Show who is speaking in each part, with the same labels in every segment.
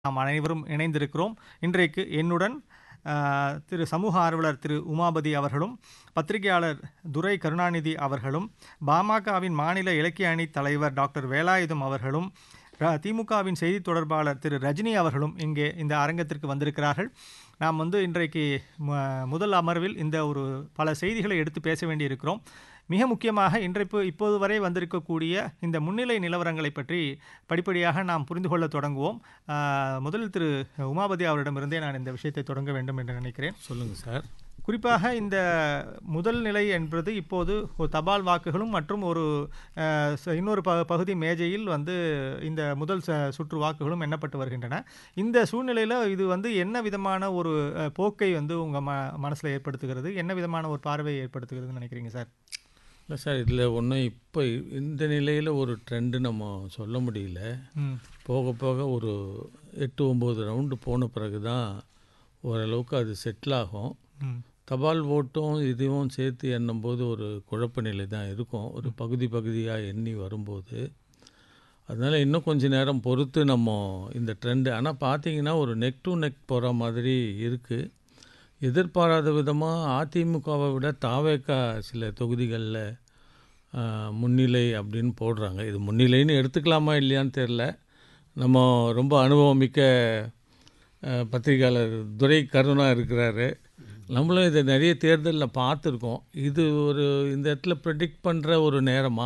Speaker 1: நாம் அனைவரும் இணைந்திருக்கிறோம் இன்றைக்கு என்னுடன் ஆ, திரு சமூக ஆர்வலர் திரு உமாபதி அவர்களும் பத்திரிகையாளர் துரை கருணாநிதி அவர்களும் பாமகவின் மாநில இலக்கிய அணி தலைவர் டாக்டர் வேலாயுதம் அவர்களும் ர- திமுகவின் செய்தி தொடர்பாளர் திரு ரஜினி அவர்களும் இங்கே இந்த அரங்கத்திற்கு வந்திருக்கிறார்கள் நாம் வந்து இன்றைக்கு ம- முதல் அமர்வில் இந்த ஒரு பல செய்திகளை எடுத்து பேச வேண்டியிருக்கிறோம் மிக முக்கியமாக இன்றைப்பு இப்போது வரை வந்திருக்கக்கூடிய இந்த முன்னிலை நிலவரங்களை பற்றி படிப்படியாக நாம் புரிந்து கொள்ள தொடங்குவோம் ஆஹ், முதலில் திரு உமாபதி அவரிடமிருந்தே நான் இந்த விஷயத்தை தொடங்க வேண்டும் என்று நினைக்கிறேன்
Speaker 2: சொல்லுங்கள் சார்
Speaker 1: குறிப்பாக இந்த முதல் நிலை என்பது இப்போது ஒரு தபால் வாக்குகளும் மற்றும் ஒரு அஹ், ச- இன்னொரு ப பகுதி மேஜையில் வந்து இந்த முதல் ச சுற்று வாக்குகளும் எண்ணப்பட்டு வருகின்றன இந்த சூழ்நிலையில் இது வந்து என்ன விதமான ஒரு அஹ், போக்கை வந்து உங்கள் ம மனசில் ஏற்படுத்துகிறது என்ன விதமான ஒரு பார்வையை ஏற்படுத்துகிறதுன்னு நினைக்கிறீங்க சார்
Speaker 2: இல்லை சார் இதில் ஒன்றும் இப்போ இந்த நிலையில் ஒரு ட்ரெண்டு நம்ம சொல்ல முடியல
Speaker 1: ம்
Speaker 2: போக போக ஒரு எட்டு ஒம்பது ரவுண்டு போன பிறகு தான் ஓரளவுக்கு அது செட்டில் ஆகும்
Speaker 1: ம்
Speaker 2: தபால் ஓட்டும் இதுவும் சேர்த்து எண்ணும்போது ஒரு குழப்ப நிலை தான் இருக்கும் ஒரு பகுதி பகுதியாக எண்ணி வரும்போது அதனால் இன்னும் கொஞ்ச நேரம் பொறுத்து நம்ம இந்த ட்ரெண்டு ஆனால் பார்த்தீங்கன்னா ஒரு நெக் டு நெக் போகிற மாதிரி இருக்குது எதிர்பாராத விதமாக அதிமுகவை விட தாவேக்கா சில தொகுதிகளில் முன்னிலை அப்படின்னு போடுறாங்க இது முன்னிலைன்னு எடுத்துக்கலாமா இல்லையான்னு தெரில நம்ம ரொம்ப அனுபவமிக்க அஹ், பத்திரிகையாளர் துரை கருணா இருக்கிறாரு நம்மளும் இதை நிறைய தேர்தலில் பார்த்துருக்கோம் இது ஒரு இந்த இடத்துல ப்ரெடிக்ட் பண்ணுற ஒரு நேரமா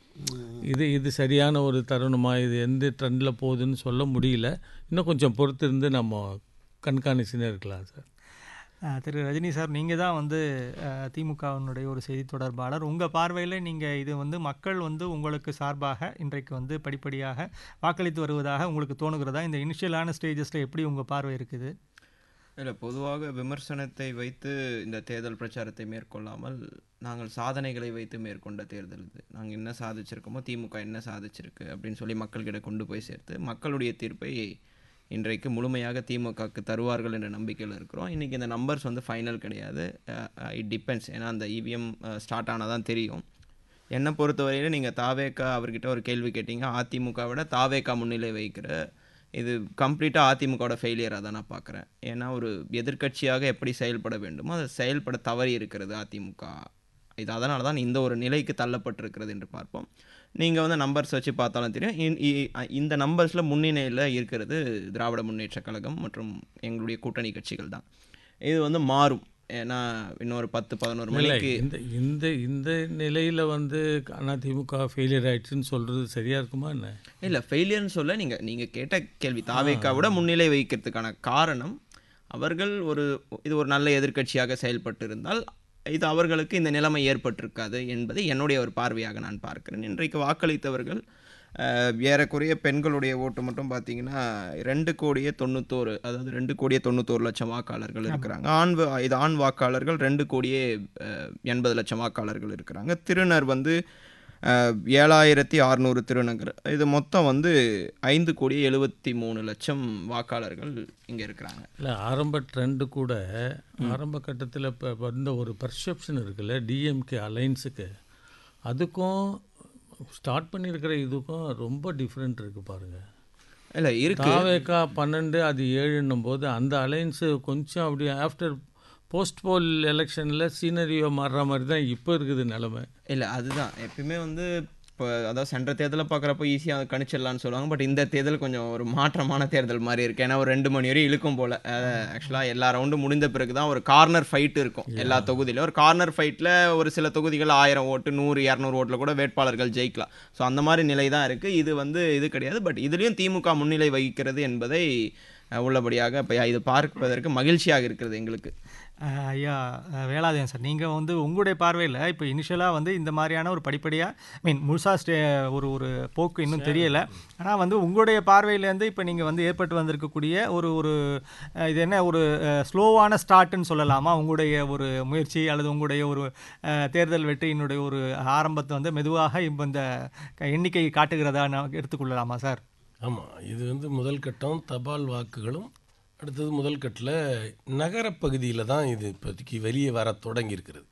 Speaker 2: இது இது சரியான ஒரு தருணமா இது எந்த ட்ரெண்டில் போகுதுன்னு சொல்ல முடியல இன்னும் கொஞ்சம் பொறுத்து இருந்து நம்ம கண்காணிச்சுன்னே இருக்கலாம் சார்
Speaker 1: அஹ், திரு ரஜினி சார் நீங்கள் தான் வந்து அஹ், திமுகவினுடைய ஒரு செய்தி தொடர்பாளர் உங்கள் பார்வையில் நீங்கள் இது வந்து மக்கள் வந்து உங்களுக்கு சார்பாக இன்றைக்கு வந்து படிப்படியாக வாக்களித்து வருவதாக உங்களுக்கு தோணுகிறதா இந்த இனிஷியலான ஸ்டேஜஸில் எப்படி உங்கள் பார்வை இருக்குது
Speaker 3: இல்லை பொதுவாக விமர்சனத்தை வைத்து இந்த தேர்தல் பிரச்சாரத்தை மேற்கொள்ளாமல் நாங்கள் சாதனைகளை வைத்து மேற்கொண்ட தேர்தல் இது நாங்கள் என்ன சாதிச்சிருக்கோமோ திமுக என்ன சாதிச்சிருக்கு அப்படின்னு சொல்லி மக்கள்கிட்ட கொண்டு போய் சேர்த்து மக்களுடைய தீர்ப்பை இன்றைக்கு முழுமையாக திமுகவுக்கு தருவார்கள் என்ற நம்பிக்கையில் இருக்கிறோம் இன்றைக்கி இந்த நம்பர்ஸ் வந்து ஃபைனல் கிடையாது இட் டிபெண்ட்ஸ் ஏன்னா அந்த இவிஎம் ஸ்டார்ட் ஆனால் தான் தெரியும் என்னை பொறுத்தவரையில் நீங்கள் தாவேக்கா அவர்கிட்ட ஒரு கேள்வி கேட்டீங்க அதிமுக விட தாவேக்கா முன்னிலை வைக்கிற இது கம்ப்ளீட்டாக அதிமுகவோட ஃபெயிலியராக தான் நான் பார்க்குறேன் ஏன்னா ஒரு எதிர்க்கட்சியாக எப்படி செயல்பட வேண்டுமோ அதை செயல்பட தவறி இருக்கிறது அதிமுக இது அதனால தான் இந்த ஒரு நிலைக்கு தள்ளப்பட்டிருக்கிறது என்று பார்ப்போம் நீங்கள் வந்து நம்பர்ஸ் வச்சு பார்த்தாலும் தெரியும் இந்- இ- இந்த நம்பர்ஸில் முன்னிலையில் இருக்கிறது திராவிட முன்னேற்றக் கழகம் மற்றும் எங்களுடைய கூட்டணி கட்சிகள் தான் இது வந்து மாறும் ஏன்னா இன்னொரு பத்து பதினோரு
Speaker 2: இல்லை
Speaker 3: மணிக்கு
Speaker 2: இந்த இந்த இந்த நிலையில் வந்து அதிமுக ஃபெயிலியர் ஆயிடுச்சுன்னு சொல்கிறது சரியாக இருக்குமா என்ன
Speaker 3: இல்லை ஃபெயிலியர்னு சொல்ல நீங்கள் நீங்கள் கேட்ட கேள்வி தாவேக்கா விட முன்னிலை வைக்கிறதுக்கான காரணம் அவர்கள் ஒரு இது ஒரு நல்ல எதிர்க்கட்சியாக செயல்பட்டு இருந்தால் இது அவர்களுக்கு இந்த நிலைமை ஏற்பட்டிருக்காது என்பது என்னுடைய ஒரு பார்வையாக நான் பார்க்கிறேன் இன்றைக்கு வாக்களித்தவர்கள் அஹ், ஏறக்குறைய பெண்களுடைய ஓட்டு மட்டும் பார்த்தீங்கன்னா ரெண்டு கோடியே தொண்ணூத்தோரு அதாவது ரெண்டு கோடியே தொண்ணூத்தோரு லட்சம் வாக்காளர்கள் இருக்கிறாங்க ஆண் வா- இது ஆண் வாக்காளர்கள் ரெண்டு கோடியே அஹ், எண்பது லட்சம் வாக்காளர்கள் இருக்கிறாங்க திருநர் வந்து அஹ், ஏழாயிரத்தி அறநூறு திருநங்கர் இது மொத்தம் வந்து ஐந்து கோடி எழுபத்தி மூணு லட்சம் வாக்காளர்கள் இங்கே இருக்கிறாங்க
Speaker 2: இல்லை ஆரம்ப ட்ரெண்டு கூட ஆரம்ப கட்டத்தில் இப்போ வந்த ஒரு பர்செப்ஷன் இருக்குல்ல டிஎம்கே அலைன்ஸுக்கு அதுக்கும் ஸ்டார்ட் பண்ணியிருக்கிற இதுக்கும் ரொம்ப டிஃப்ரெண்ட் இருக்குது பாருங்கள்
Speaker 3: இல்லை இருக்கு
Speaker 2: தாவேக்கா பன்னெண்டு அது ஏழுன்னும் போது அந்த அலைன்ஸு கொஞ்சம் அப்படியே ஆஃப்டர் போஸ்ட் போல் எலெக்ஷனில் சீனரியோ மாறுற மாதிரி தான் இப்போ இருக்குது நிலமை
Speaker 3: இல்லை அதுதான் எப்பயுமே வந்து இப்போ அதாவது சென்ற தேர்தலை பார்க்குறப்போ ஈஸியாக கணிச்சிடலாம்னு சொல்லுவாங்க பட் இந்த தேர்தல் கொஞ்சம் ஒரு மாற்றமான தேர்தல் மாதிரி இருக்குது ஏன்னா ஒரு ரெண்டு மணி வரையும் இழுக்கும் போல் ஆக்சுவலாக எல்லா ரவுண்டும் முடிந்த பிறகு தான் ஒரு கார்னர் ஃபைட் இருக்கும் எல்லா தொகுதியிலும் ஒரு கார்னர் ஃபைட்டில் ஒரு சில தொகுதிகள் ஆயிரம் ஓட்டு நூறு இரநூறு ஓட்டில் கூட வேட்பாளர்கள் ஜெயிக்கலாம் ஸோ அந்த மாதிரி நிலை தான் இருக்குது இது வந்து இது கிடையாது பட் இதுலேயும் திமுக முன்னிலை வகிக்கிறது என்பதை அஹ், உள்ளபடியாக இப்போ இது பார்ப்பதற்கு மகிழ்ச்சியாக இருக்கிறது எங்களுக்கு
Speaker 1: அஹ், ஐயா அஹ், வேலாதேவன் சார் நீங்கள் வந்து உங்களுடைய பார்வையில் இப்போ இனிஷியலாக வந்து இந்த மாதிரியான ஒரு படிப்படியாக மீன் முழுசா ஸ்டே ஒரு ஒரு போக்கு இன்னும் தெரியலை ஆனால் வந்து உங்களுடைய பார்வையிலேருந்து இப்போ நீங்கள் வந்து ஏற்பட்டு வந்திருக்கக்கூடிய ஒரு ஒரு அஹ், இது என்ன ஒரு ஸ்லோவான ஸ்டார்ட்னு சொல்லலாமா உங்களுடைய ஒரு முயற்சி அல்லது உங்களுடைய ஒரு அஹ், தேர்தல் வெற்றியினுடைய ஒரு ஆரம்பத்தை வந்து மெதுவாக இப்போ இந்த க- எண்ணிக்கை காட்டுகிறதா நான் எடுத்துக்கொள்ளலாமா சார்
Speaker 4: ஆமாம் இது வந்து முதல் கட்டம் தபால் வாக்குகளும் அடுத்தது முதல் கட்டில் நகரப்பகுதியில் தான் இது இப்போதைக்கு வெளியே வர தொடங்கி இருக்கிறது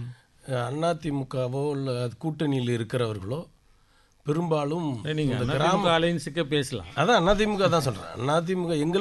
Speaker 4: அதிமுகவோ இல்லை கூட்டணியில் இருக்கிறவர்களோ பெரும்பாலும்
Speaker 2: நீங்கள்
Speaker 4: இந்த கிராம
Speaker 2: கிராம அலைன்ஸுக்கே பேசலாம்
Speaker 4: அதான் அதிமுக தான் சொல்கிறேன் அதிமுக எங்கள்